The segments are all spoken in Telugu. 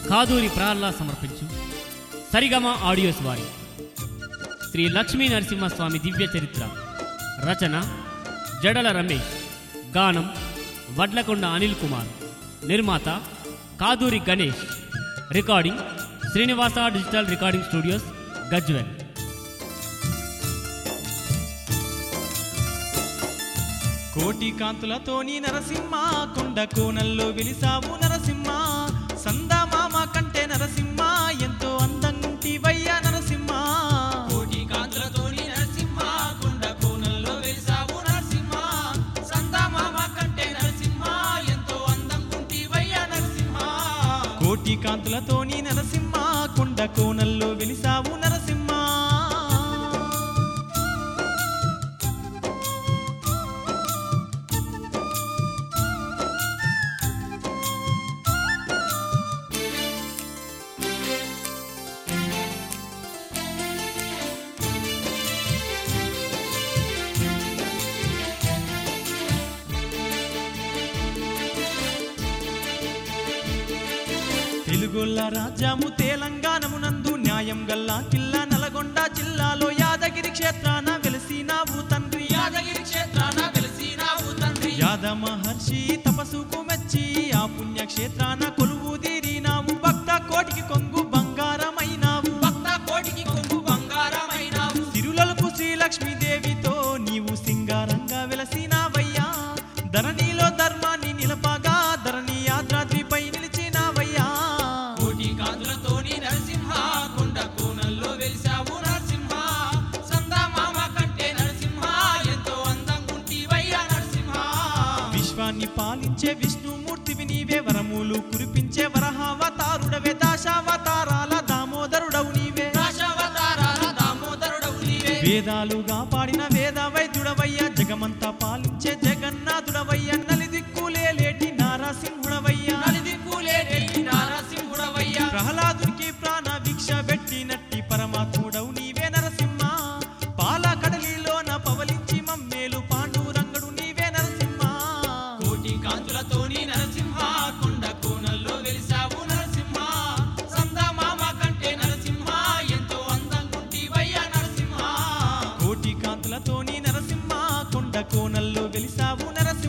కాదూరి ప్రాల్లా సమర్పించు సరిగమ ఆడియోస్ వారి శ్రీ లక్ష్మీ నరసింహస్వామి దివ్య చరిత్ర రచన జడల రమేష్ గానం వడ్లకొండ అనిల్ కుమార్ నిర్మాత Kaduri Ganesh recording Srinivasa digital recording studios Gajwel కోటి కాంతులతోని నరసింహ కొండ కోనల్లో వెలిసావు నరసింహ సందమామ కంటే నరసింహ ఎంతో అందంగుంటివయ్యా నరసింహ కోటి కాంతులతోని నరసింహ కొండ కోణంలో వెలిసావు నరసింహ సందమామ కంటే నరసింహ ఎంతో అందంగుంటివయ్యా నరసింహ కోటి కాంతులతోని నరసింహ కొండ కోనల్లో వెలిసావు నరసింహ తెలుగొల్ల రాజ్యము తెలంగాణమునందు న్యాయం గల్లా కిల్లా నల్గొండ జిల్లాలో యాదగిరి క్షేత్రాన వెలిసినావు తండ్రి యాదగిరి క్షేత్రాన వెలిసినావు తండ్రి యాద మహర్షి తపసుకు మెచ్చి ఆ పుణ్యక్షేత్రాన కొలువు తీరినావు భక్త కోటికి కొంగు బంగారమైనావు భక్త కోటికి కొంగు బంగారమైనావు తిరులలకు శ్రీలక్ష్మీదేవితో నీవు సింగారంగా వెలసినావయ్యా ధరణిలో ధర్మాన్ని నిలపగా ధరణి యాద్రాద్రిపై నిలిచినావయ్యా కోటి కాంతులతోని నరసింహ కొండ కోణంలో వెలిసావు నరసింహ సందమామ కంటే నరసింహ ఎంతో అందంగుంటివయ్యా నరసింహ విశ్వాన్ని పాలించే విష్ణుమూర్తివి నీవే వరములు కురిపించే వరహావతారుడవే దాశావతారాల దామోదరుడవు నీవే దశావతారాల దామోదరుడవు నీవే వేదాలుగా పాడిన వేద వైద్యుడవయ్యా జగమంతా పాలించే జగన్నాథుడవయ్యా నలిదిక్కులే లేటి నారసింహుడవయ్యా నలిదిక్కులేటి నారసింహుడవయ్యా ప్రహ్లాదునికి ప్రాణ భిక్ష పెట్టినట్టి పరమాత్ముడవు నీవే నరసింహ పాల కడలిలోన పవలించి మమ్మేలు పాండురంగడు నీవే నరసింహ కోటి కాంతులతోని నరసింహ కొండ కోణంలో వెలిసావు నరసింహ సందమామ కంటే నరసింహ ఎంతో అందంగుంటివయ్యా నరసింహ కోటి కాంతులతోని నరసింహ కొండ కోనల్లో వెలిసావు నరసింహ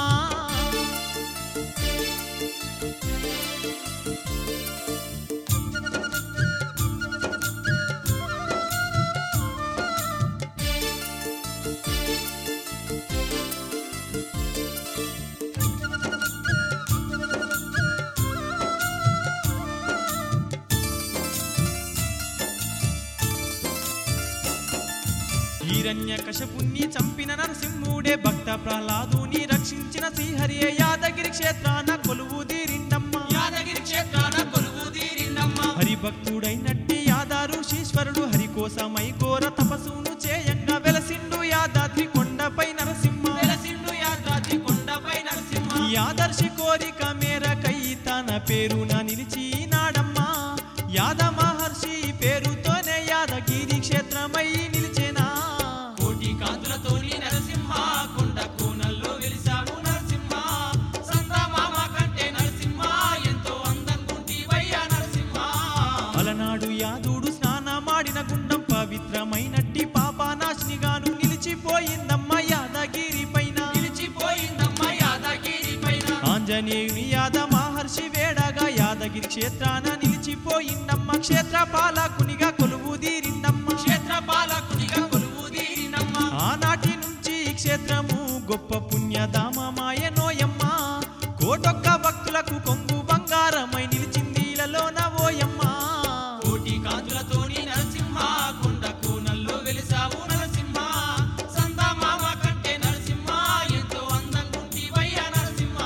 హిరణ్య కశపుణ్ణి చంపిన నరసింహుడే భక్త ప్రహ్లాదుని రక్షించిన శ్రీహరియే యాదగిరి క్షేత్రాన కొలువు తీరిండమ్మ యాదగిరి క్షేత్రాన కొలువు తీరిందమ్మ హరిభక్తుడైనట్టి యాదారు శీశ్వరుడు హరి కోసమై ఘోర తపస్సును చేయంగా వెలసిండు యాదాద్రి కొండపై నరసింహ వెలసిండు యాదాద్రి కొండపై నరసింహ యాదర్శి కోరిక మేరకై తన పేరున నిలిచినాడమ్మా యాద మహర్షి పేరుతోనే యాదగిరి క్షేత్రమై నిలిచెనా కోటి కాంతులతోని నరసింహ కొండ కోణంలో వెలిసావు నరసింహ సందమామ కంటే నరసింహ ఎంతో అందంగుంటివయ్యా నరసింహ అలనాడు యాదుడు స్నానమాడిన గుండం పవిత్రమైనట్టి పాపానాశినిగాను నిలిచిపోయిందమ్మ యాదగిరి పైన నిలిచిపోయిందమ్మ యాదగిరి పైన ఆంజనేయుని యాద మహర్షి వేడగా యాదగిరి క్షేత్రాన నిలిచిపోయిందమ్మ క్షేత్ర పాలకునిగా కొలువు తీరిందమ్మ క్షేత్రపాలకునిగా కొలువు తీరినమ్మ ఆనాటి నుంచి ఈ క్షేత్రము గొప్ప పుణ్యధామమాయ నోయమ్మ కోటొక్క భక్తులకు కొంగు బంగారమై నిలిచింది ఇలలోన ఓయమ్మ కోటి కాంతులతోని నరసింహ కొండ కోణంలో వెలిసావు నరసింహ సందమామ కంటే నరసింహ ఎంతో అందంగుంటివయ్యా నరసింహ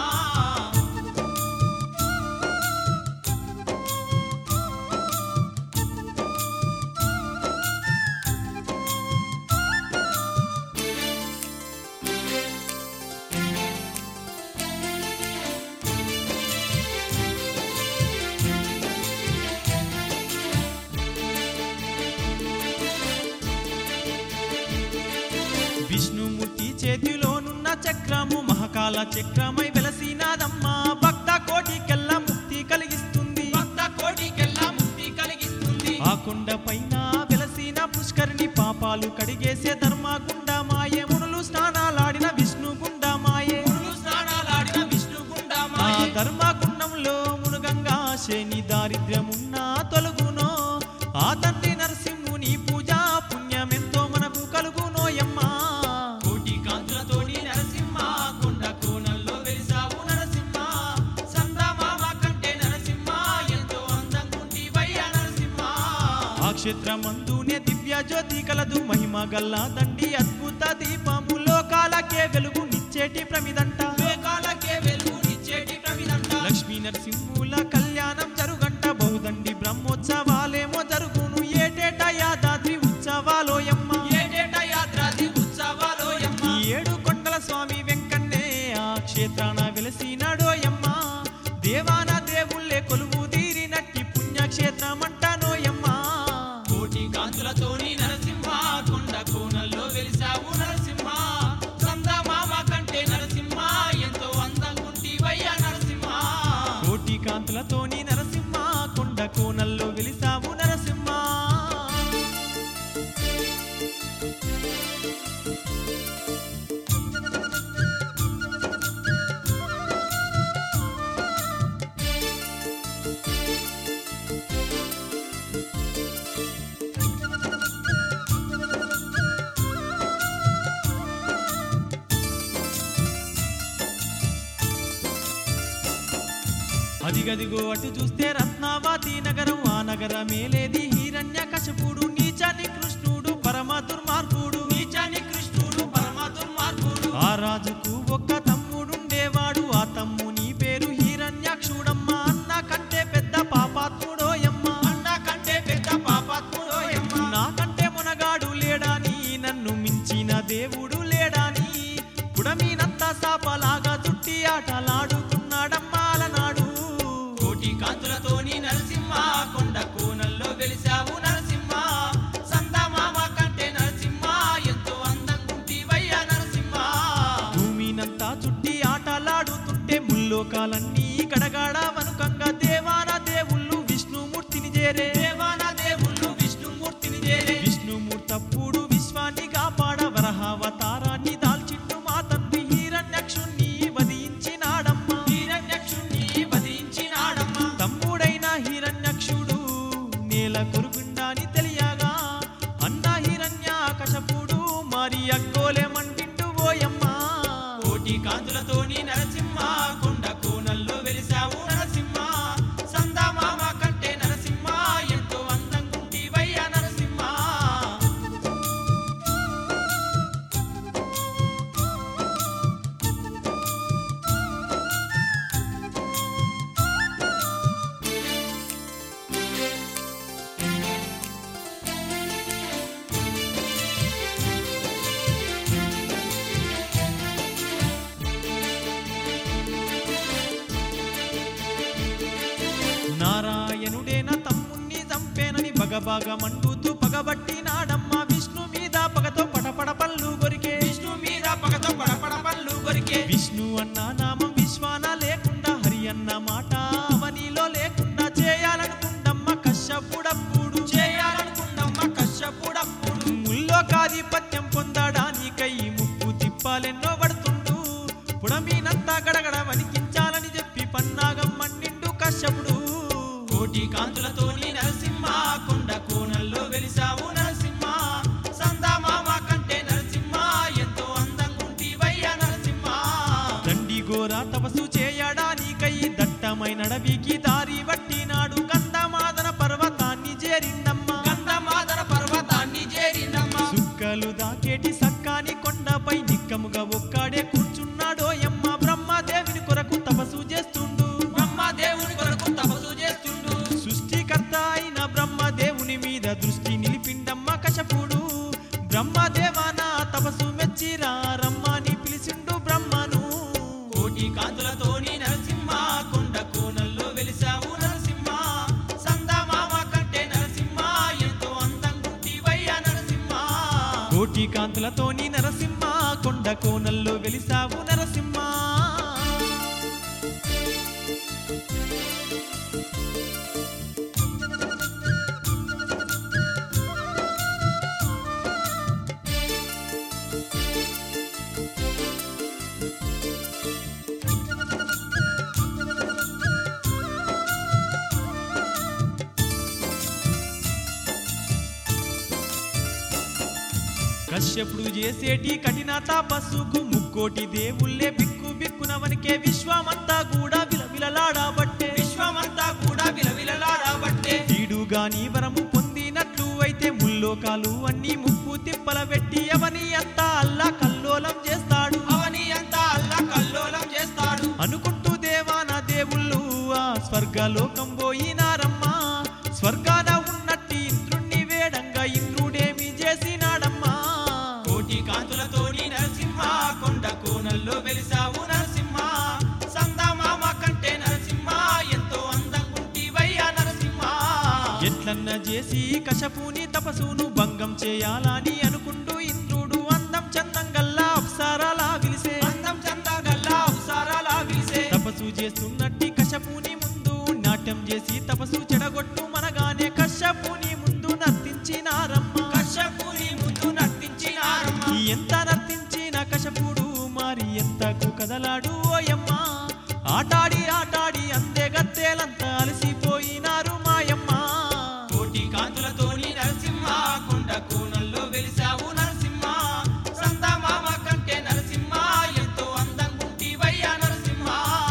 విష్ణుమూర్తి చేతిలోనున్న చక్రము మహాకాల చక్రమై వెలసినాదమ్మా భక్త కోటికెల్ల ముక్తి కలిగిస్తుంది భక్త పాపాలు కడిగేసే ధర్మగుండమాయే మునులు స్నానాలాడిన విష్ణుగుండమాయే మునులు స్నానాలాడిన విష్ణుగుండమాయే. ఆ ధర్మగుండంలో మునుగంగా శని దారిద్ర్యమున్నా తొలగునో ఆ తండ్రి నరసింహుని పూజ పుణ్యమెంతో మనకు కలుగునోయమ్మా కోటి కాంతులతోని నరసింహ కొండ కోనల్లో వెలిసావు నరసింహ సందమామ కంటే నరసింహ ఎంతో అందంగుంటివయ్యా నరసింహ ఆ క్షేత్రమందునే దివ్య జ్యోతి కలదు మహిమ గల్లా దండి అద్భుత దీపము లోకాలకే వెలుగు నిచ్చేటి ప్రమిదంట వివేకాలకే వెలుగునిచ్చేటి ప్రమిదంట లక్ష్మీ నరసింహుల కళ్యాణం జరుగంట బహుదండి బ్రహ్మోత్సవాలేమో జరుగును ఏటేటా యాదాద్రి ఉత్సవాలోయమ్మ ఏటేట యాత్రాది ఉత్సవాలోయమ్మ ఈ ఏడు కొండల స్వామి వెంకన్నే ఆ క్షేత్రాన వెలసినాడోయమ్మ దేవాన దేవుళ్ళే కొలువు తీరినట్టి పుణ్యక్షేత్రమంటానోయమ్మ కోటి కాంతులతోని నరసింహ కొండ కోనల్లో వెలిసావు నరసింహ సందమామ కంటే నరసింహ ఎంతో అందంగుంటివయ్యా నరసింహ కోటి కాంతులతోని నరసింహ కొండ కోనల్లో వెలిసావు నరసింహ అదిగదిగో అటు చూస్తే రత్నావతి నగరం ఆ నగరమేలేది హిరణ్య కశపుడు నీచాని కృష్ణుడు పరమ దుర్మార్గుడు నీచాని కృష్ణుడు పరమ దుర్మార్గుడు ఆ రాజుకు ఒక్క తమ్ముడుండేవాడు ఆ తమ్ముని పేరు హిరణ్యాక్షుడమ్మ అన్న కంటే పెద్ద పాపాత్ముడోయమ్మ అన్న కంటే పెద్ద పాపాత్ముడోయమ్మ నాకంటే మునగాడు లేడాని నన్ను మించిన దేవుడు లేడాని పుడమీనంతా సాపలాగా చుట్టి ఆటలాడుతున్నాడమ్మాలనాడు కోటి కాంతులతోని నరసింహ కొండ కోనల్లో వెలిసావు నరసింహ సందమామ కంటే నరసింహ ఎంతో అందంగుంటివయ్యా నరసింహ భూమినంతా చుట్టి ఆటలాడుతుంటే ముల్లోకాలన్నీ గడగాడ వనుకంగా దేవాన దేవుళ్ళు విష్ణుమూర్తిని చేరే దేవాన దేవుళ్ళు విష్ణుమూర్తిని చేరే విష్ణుమూర్తప్పుడు విశ్వాన్ని కాపాడ వరహావతారాన్ని దాల్చిండు మా తండ్రి హిరణ్యక్షుణ్ణి వధించినాడమ్మా హిరణ్యక్షుణ్ణి వధించినాడమ్మ తమ్ముడైన హిరణ్యక్షుడు నేల కొరుగుండాని తెలియగా అన్న హిరణ్య కశపుడు మరి అగ్గోలే మండిండు ఓయమ్మా కోటి కాంతులతోని నరసింహ కొండ కోనల్లో వెలిసావు నరసింహ సందమామ కంటే నరసింహ ఎంతో అందంగుంటివయ్యా నరసింహ నారాయణుడేన తమ్ముణ్ణి చంపేనని బగబాగ మండుతూ పగబట్టినాడమ్మ విష్ణు మీద పగతో పటపడ పళ్ళు కొరికే విష్ణు మీద పగతో పడపడ పళ్ళు కొరికే విష్ణు అన్న నామం విశ్వాన లేకుండా హరి అన్న మాట అవనిలో లేకుండా చేయాలనుకుందమ్మ కశ్యపుడప్పుడు చేయాలనుకుందమ్మ కశ్యపుడప్పుడు ముల్లోకాధిపత్యం పొందడానికై ముప్పు తిప్పాలెన్నో పడుతుండు పుడమీనంతా గడగడ వణికించాలని చెప్పి పన్నాగం మన్నిండు కశ్యపుడు కోటి కాంతులతోని నరసింహ కొండ కోనల్లో వెలిసావు నరసింహ సందమామ కంటే నరసింహ ఎంతో అందంగుంటివయ్యా నరసింహ దండి ఘోర తపస్సు చేయడానికై దట్టమైన అడవికి దారి పట్టినాడు గంధమాదన పర్వతాన్ని చేరిందమ్మ గంధమాదన పర్వతాన్ని చేరిందమ్మ సుక్కలు దాకేటి సక్కాని కొండపై నిక్కముగా ఒక్కాడే కూర్చున్నాడోయమ్మ బ్రహ్మదేవుని కొరకు తపస్సు చేస్తుండు బ్రహ్మదేవుని కొరకు తపస్సు చేస్తుండు సృష్టికర్త అయిన బ్రహ్మదేవుని మీద దృష్టి నిలిపిండమ్మ కశపుడు బ్రహ్మదేవాన తపస్సు మెచ్చిరా రమ్మని పిలిచిండు బ్రహ్మను కోటి కాంతులతోని నరసింహ కొండ కోనల్లో వెలిసావు నరసింహ సందమామ కంటే నరసింహ ఎంతో అందంగుంటివయ్యా నరసింహ కోటి కాంతులతోని నరసింహ కొండ కోనల్లో వెలిసావు నరసింహ కశ్యపుడు చేసేటి కఠిన తపస్సుకు ముక్కోటి దేవుళ్ళే బిక్కు బిక్కున వనికే విశ్వమంతా కూడా విలవిలలాడబట్టే విశ్వమంతా కూడా విలవిలలాడబట్టే వీడు గాని వరము పొందినట్లు అయితే ముల్లోకాలు అన్ని ముప్పు తిప్పల పెట్టి అవని అంతా అల్లా కల్లోలం చేస్తాడు అవని అంతా అల్లా కల్లోలం చేస్తాడు అనుకుంటూ దేవాన దేవుళ్ళు ఆ స్వర్గలోకం పోయినారమ్మా స్వర్గాన ఉన్నట్టి ఇంద్రుణ్ణి వేడంగా ఇంద్రుడేమి చేసినాడమ్మా కోటి కాంతులతోని నరసింహ కొండ కోనల్లో వెలిసావు నరసింహ సందమామ కంటే నరసింహ ఎంతో అందంగుంటివయ్యా నరసింహ ఎట్లన్న చేసి కశపుని తపసును భంగం చేయాలని అనుకుంటూ ఇంద్రుడు అందం చందం గల్లా అప్సరాలా విలిసే అందం చందగల్లా అవసరాలా విలిసే తపస్సు చేస్తున్నట్టి కశపుని ముందు నాట్యం చేసి తపస్సు చెడగొట్టు మనగానే కశ్యపుని ముందు నర్తించినారమ్మ కశ్యపుని ముందు నర్తించినారమ్మ ఎంత నర్తించిన కశపుడు మరి ఎంతకు కదలాడు ఓయమ్మ ఆటాడి ఆటాడి అందే గత్తేలంతా అలసిపోయినారు మాయమ్మ కోటి కాంతులతోని నరసింహ కొండ కోనల్లో వెలిసావు నరసింహ సందమామ కంటే నరసింహ ఎంతో అందంగుంటివయ్యా నరసింహ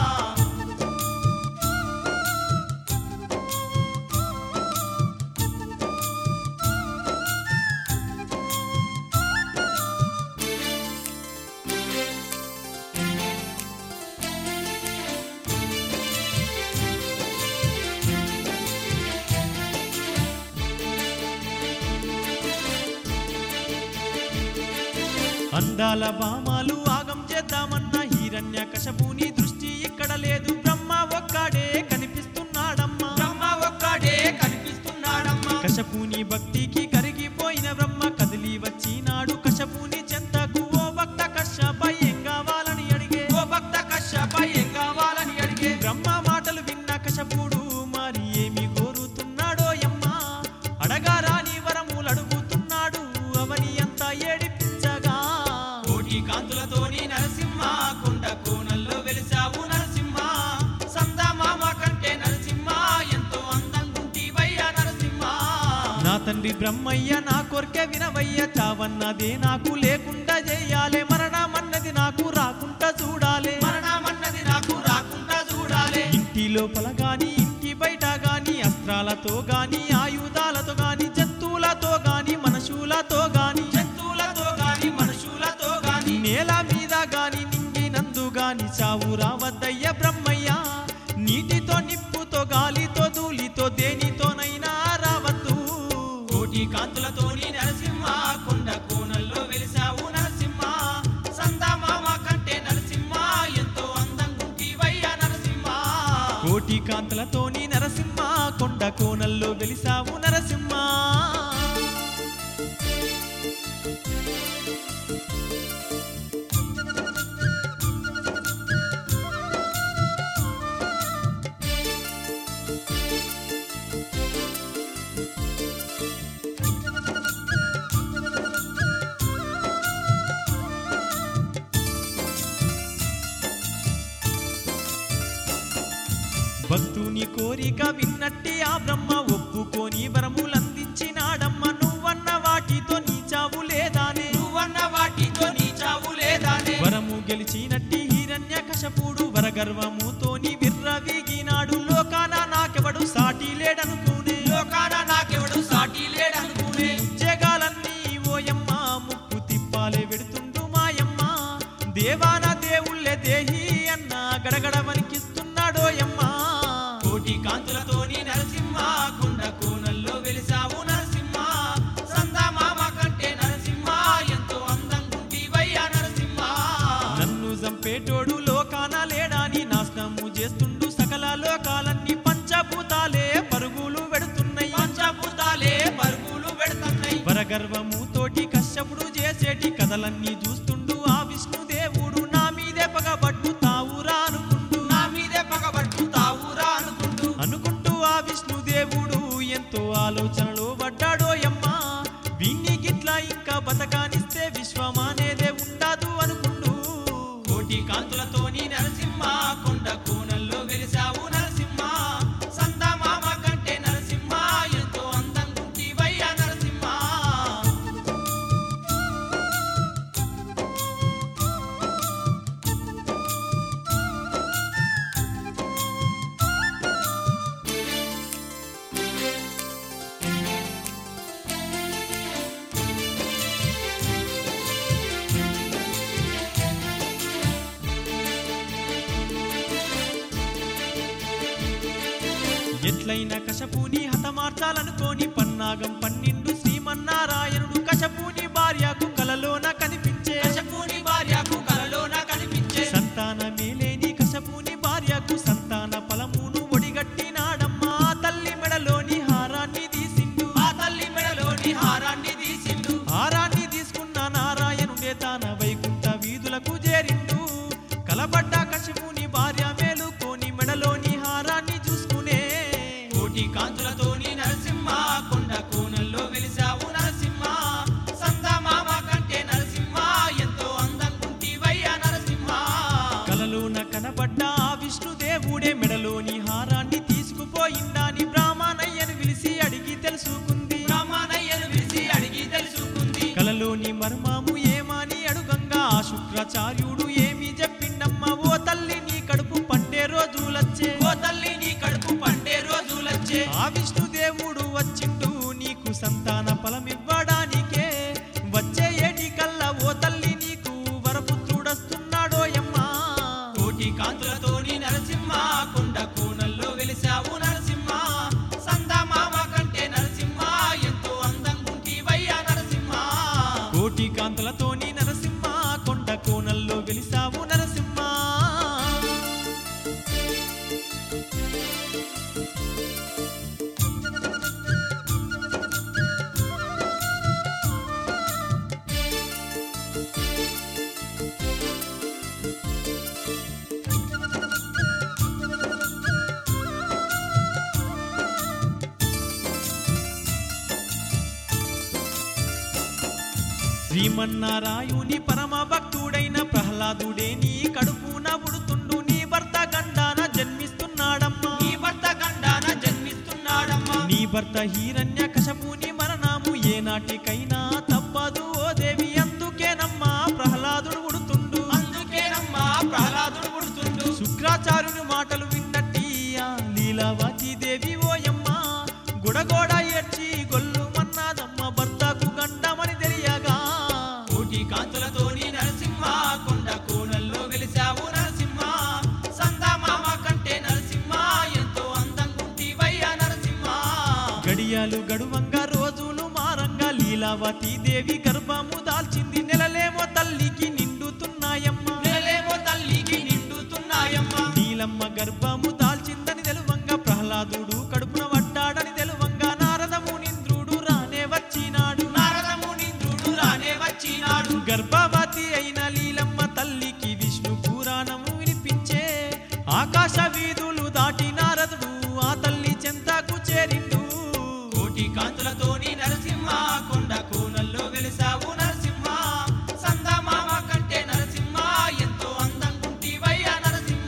అందాల బామాలు ఆగం చేద్దామన్న హిరణ్య కశపుని దృష్టి ఇక్కడ లేదు బ్రహ్మ ఒక్కడే కనిపిస్తున్నాడమ్మా బ్రహ్మ ఒక్కడే కనిపిస్తున్నాడమ్మా కశపుని భక్తికి కరిగిపోయిన బ్రహ్మ కదిలి వచ్చినాడు కశపుని చెంతకు ఓ భక్త కశ్యప ఏం కావాలని అడిగే ఓ భక్త కశ్యప ఏం కావాలని అడిగే బ్రహ్మ మాటలు విన్న కశపుడు మరి ఏమి కోరుతున్నాడో యమ్మా అడగారాని వరములు అడుగుతున్నాడు అవని అంతా ఏడిపించగా కోటి కాంతులతోని నరసింహ కొండ కోనల్లో వెలిసావు నరసింహ సందమామ కంటే నరసింహ ఎంతో అందంగుంటివయ్యా నరసింహ నా తండ్రి బ్రహ్మయ్య నా కోరిక వినవయ్య చావన్నదే నాకు లేకుండా చేయాలి మరణమన్నది నాకు రాకుండా చూడాలి మరణమన్నది నాకు రాకుండా చూడాలి ఇంటి లోపల గాని ఇంటి బయట గాని అస్త్రాలతో గాని ఆయుధాలతో గాని జంతువులతో గాని మనుషులతో గాని జంతువులతో గాని మనుషులతో గాని నేల మీద గాని నింగినందు గాని చావు రావద్దయ్య బ్రహ్మయ్య నీటితో నిప్పుతో గాలితో ధూళితో దేనితోనైనా రావద్దు కోటి కాంతులతోని నరసింహ కొండ కోనల్లో వెలిసావు నరసింహ సందమామ కంటే నరసింహ ఎంతో అందంగుంటివయ్యా నరసింహ కోటి కాంతలతోని నరసింహ కొండ కోనల్లో వెలిసావు నరసింహ భక్తుని కోరిక విన్నట్టి ఆ బ్రహ్మ ఒప్పుకొని వరములందించినాడమ్మ నువ్వన్న వాటితో నీ చావు లేదానే నువ్వన్న వాటితో నీ చావు లేదానే వరము గెలిచినట్టి హిరణ్య కశపుడు వరగర్వముతోని విర్రవీగినాడు లోకాన నాకెవడు సాటి లేడనుకునే లోకాన నాకెవడు సాటి లేడనుకునే జగాలన్నీ ఓయమ్మ ముప్పు తిప్పాలే వెడుతుండు మాయమ్మ దేవాన దేవుళ్ళే దేహి అన్న గడగడ వణికిస్తున్నాడోయమ్మ కోటి కాంతులతోని నరసింహ కొండ కోనల్లో వెలిసావు నరసింహ సందమామ కంటే నరసింహ ఎంతో అందంగుంటివయ్యా నరసింహ నన్ను చంపేటోడు లోకాన లేడాని నాశనము చేస్తుండు సకల లోకాలన్నీ పంచభూతాలే పరుగులు పెడుతున్నాయి పంచభూతాలే పరుగులు పెడుతున్నాయి వరగర్వము తోటి కశ్యపుడు చేసేటి కథలన్నీ చూస్తుండు ఆ విష్ణుదేవుడు నా మీదే పగబట్టు తావురా అనుకుంటూ నా మీదే పగబట్టు తావురా అనుకుంటూ అనుకుంటూ ఆ విష్ణుదేవుడు ఎంతో ఆలోచనలో పడ్డాడోయమ్మా వీణ్ణి గిట్లా ఇంకా బతకానిస్తే విశ్వమానేదే ఉండదు అనుకుంటూ కోటి కాంతులతోని నరసింహ కొండ కోనల్లో వెలిసావు నరసింహ సందమామ కంటే నరసింహ ఎంతో అందంగుంటివయ్యా నరసింహ ఎట్లయిన కశపుని హతమార్చాలనుకోని పన్నాగం పన్నెండు శ్రీమన్నారాయణుడు కశపుని భార్యకు కలలోన కనిపించే కశపుని భార్యకు కలలోన కనిపించే సంతానమే లేని కశపుని భార్యకు సంతాన ఫలమును ఒడిగట్టినాడమ్మా తల్లి మెడలోని హారాన్ని తీసిండు ఆ తల్లి మెడలోని హారాన్ని తీసిండు హారాన్ని తీసుకున్న నారాయణుడే తాన వైకుంఠ వీధులకు చేరిండు కలబడ్డ కశపుని భార్య మేలుకోని మెడలోని హారాన్ని చూసుకునే కోటి కాంతులతోని నరసింహ కొండ కోనల్లో వెలిసావు నరసింహ సందమామ కంటే నరసింహ ఎంతో అందంగుంటివయ్యా నరసింహ కలలోన కనబడ్డ ఆ విష్ణుదేవుడే మెడలోని హారాన్ని తీసుకుపోయిండాని బ్రాహ్మణయ్యను పిలిచి అడిగి తెలుసుకుంది బ్రహ్మణయ్యను పిలిచి అడిగి తెలుసుకుంది కలలోని మర్మము ఏమని అడుగంగా ఆ శుక్రాచార్యుడు ఏమి చెప్పిండమ్మా ఓ తల్లి నీ కడుపు పండే రోజులచ్చే ఓ తల్లి నీ కడుపు పండే రోజులచ్చే ఆ విష్ణుదేవుడు వచ్చిండు నీకు సంతాన ఫలమివ్వడానికే వచ్చే ఏటి కల్లా ఓ తల్లి నీకు వరపుత్రుడస్తున్నాడోయమ్మా కోటి కాంతులతోని నరసింహ కొండ కోనల్లో వెలిసావు నరసింహ సందమామ కంటే నరసింహ ఎంతో అందంగుంటివయ్యా నరసింహ కోటి కాంతలతోని నరసింహ కొండ కోనల్లో వెలిసావు నరసింహ శ్రీమన్నారాయుని పరమ భక్తుడైన ప్రహ్లాదుడే నీ కడుపున పుడుతుండు నీ భర్త గండాన జన్మిస్తున్నాడమ్మా నీ భర్త గండాన జన్మిస్తున్నాడమ్మా నీ భర్త హిరణ్య కశపుని మరణము ఏనాటికైనా తప్పదు ఓ దేవి అందుకేనమ్మా ప్రహ్లాదుడు పుడుతుండు అందుకేనమ్మా ప్రహ్లాదుడు పుడుతుండు శుక్రాచార్యుని మాటలు విన్నట్టి ఆ లీలావతి దేవి ఓయమ్మ గుడగోడ ఏడ్చి గొల్లు మన్నాదమ్మ భర్తకు గండమని తెలియగా కోటి కాంతులతోని నరసింహ కొండ కోనల్లో వెలిసావు నరసింహ సందమామ కంటే నరసింహ ఎంతో అందంగుంటివయ్యా నరసింహ గడియాలు గడువంగా రోజులు మారంగా లీలావతి దేవి గర్భము దాల్చింది నెలలేమో తల్లికి నిండుతున్నాయమ్మ నెలలేమో తల్లికి నిండుతున్నాయమ్మా నీలమ్మ గర్భము దాల్చిందని తెలువంగా ప్రహ్లాదుడు కడుపున పడ్డాడని తెలువంగా నారదము నింద్రుడు రానే వచ్చినాడు నారదము నింద్రుడు రానే వచ్చినాడు గర్భవతి అయిన లీలమ్మ తల్లికి విష్ణు పురాణము వినిపించే ఆకాశ వీధులు దాటి నారదుడు ఆ తల్లి చెంతకు చేరిండు కోటి కాంతులతోని నరసింహ కొండ కోనల్లో వెలిసావు నరసింహ సందమామ కంటే నరసింహ ఎంతో అందంగుంటివయ్యా నరసింహ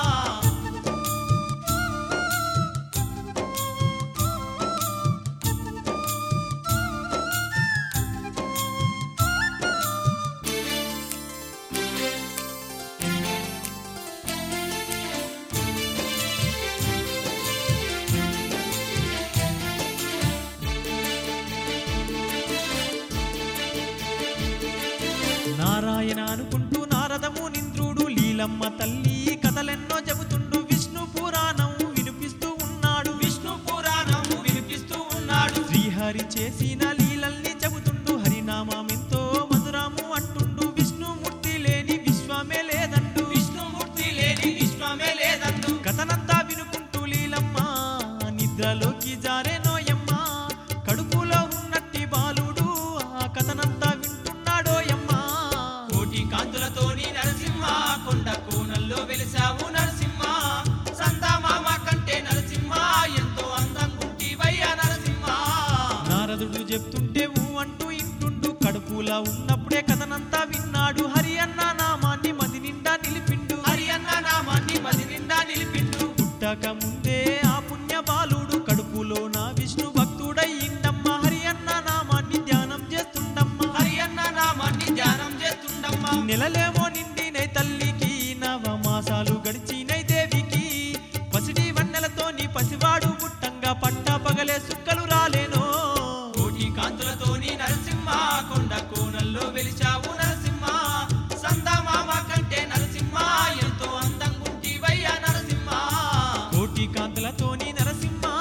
నారాయణ అనుకుంటూ నారదము నింద్రుడు లీలమ్మ తల్లి కథలెన్నో చెబుతుండు విష్ణు పురాణం వినిపిస్తూ ఉన్నాడు విష్ణు పురాణము వినిపిస్తూ ఉన్నాడు శ్రీహరి చేసిన లీలల్ని చెబుతుండు హరినామెంతో మధురాము అంటుండు విష్ణుమూర్తి లేని విశ్వమే లేదండు విష్ణుమూర్తి లేని విశ్వమే లేదందు కథనంతా వినుకుంటూ లీలమ్మ నిద్రలోకి జారేనోయమ్మ కడుపులో ఉన్నట్టి బాలుడు ఆ కథనంతా వింటున్నాడోయమ్మ కోటి కాంతులతోని నరసింహ కొండ కోనల్లో వెలిసావు నరసింహ సందమామ కంటే నరసింహ ఎంతో అందంగుంటివయ్యా నరసింహ నారదుడు చెప్తుంటే ఊ అంటూ ఇంటుండు కడుపులా ఉన్నప్పుడే కథనంతా విన్నాడు హరి అన్న నామాన్ని మది నిండా నిలిపిండు హరి అన్న నామాన్ని మది నిండా నిలిపిండు పుట్టక ముందే ఆ పుణ్య బాలుడు కడుపులో నా విష్ణు భక్తుడయ్యిండమ్మ హరి అన్న నామాన్ని ధ్యానం చేస్తుండమ్మ హరి అన్న నామాన్ని ధ్యానం చేస్తుండమ్మా నెలలేమో నిండినై తల్లికి నవమాసాలు గడిచినై దేవికి పసిడి వన్నెలతోని పసివాడు పుట్టంగా పట్ట పగలే సుక్కలు రాలేనో కోటి కాంతులతోని నరసింహ కొండ కోనల్లో వెలిచావు నరసింహ సందమామ కంటే నరసింహ ఎంతో అందంగుంటివయ్యా నరసింహ కోటి కాంతులతోని నరసింహ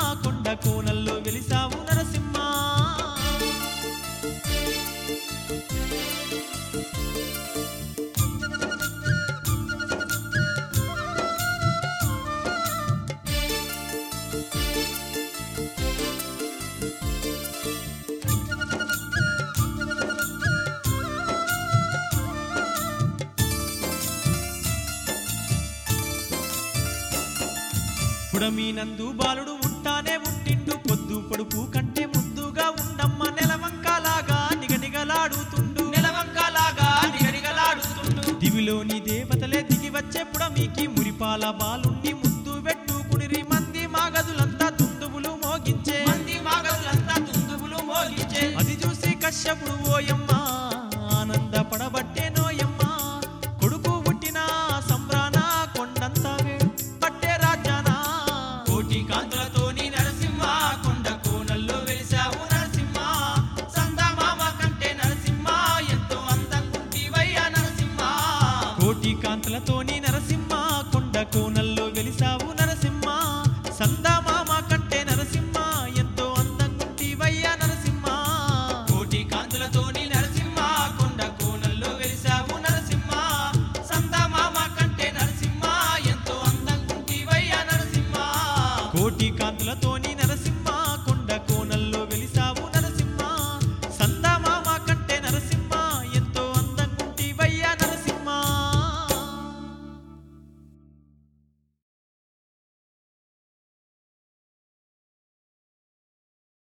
పుడమీనందు బాలుడు ఉంటానే ఉంటిండు పొద్దు పొడుపు కంటే ముద్దుగా ఉండమ్మ నెలవంకలాగా నిగనిగలాడుతుండు నెలవంకలాగా నిగనిగలాడుతుండు దివిలోని దేవతలే దిగి వచ్చే పుడమికి మురిపాల బాలుణ్ణి ముద్దు పెట్టుకునిరి మంది మాగదులంతా తుందువులు మోగించే మంది మాగదులంతా తుందువులు మోగించే అది చూసి కశ్యపుడు ఓయమ్మ ఆనందపడబట్టే నోయమ్మ కొడుకు పుట్టిన సంబ్రాన కొండంత వేడు పట్టే రాజ్యానా కోటి కాంతులతోని నరసింహ కొండ కోనల్లో వెలిసావు నరసింహ సందమామ కంటే నరసింహ ఎంతో అందంగుంటివయ్యా నరసింహ కోటి కాంతులతోని నరసింహ కొండ కోనల్లో వెలిసావు నరసింహ సందమామ కంటే నరసింహ ఎంతో అందంగుంటివయ్యా నరసింహ కోటి కాంతులతోని నరసింహ కొండ కోనల్లో వెలిసావు నరసింహ సందమామ కంటే నరసింహ ఎంతో అందంగుంటివయ్యా నరసింహ కోటి కాంతులతోని నరసింహ